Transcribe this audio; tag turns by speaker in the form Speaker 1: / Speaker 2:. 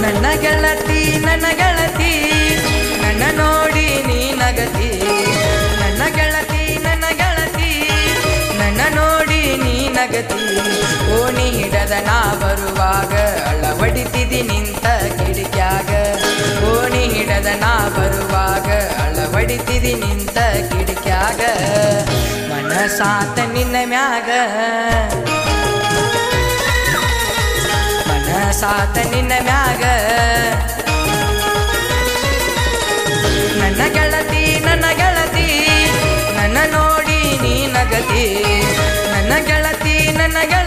Speaker 1: ನನ್ನ ಗೆಳತಿ ನನ್ನ ಗೆಳತಿ ನನ್ನ ನೋಡಿ ನೀ ನಗತಿ ನನ್ನ ಗೆಳತಿ ನನ್ನ ಗೆಳತಿ ನನ್ನ ನೋಡಿ ನೀ ನಗತಿ ಓಣಿ ಹಿಡದ ನಾ ಬರುವಾಗ ಅಳವಡಿತಿದಿ ನಿಂತ ಕಿಡಿಕ್ಯಾಗ ಓಣಿ ಹಿಡದ ನಾ ಬರುವಾಗ ಅಳವಡಿತಿದಿ ನಿಂತ ಕಿಡಿಕ್ಯಾಗ ಮನಸಾತ ನಿನ್ನ ಮ್ಯಾಗ ಮನಸಾತ ನಿನ್ನ ಮ್ಯಾಗ ನನ್ನ ಗೆಳತಿ ನನ್ನ ಗೆಳತಿ ನನ್ನ ನೋಡಿ ನೀ ನಗತಿ ನನ್ನ ಗೆಳತಿ ನನ್ನ ಗೆಳತಿ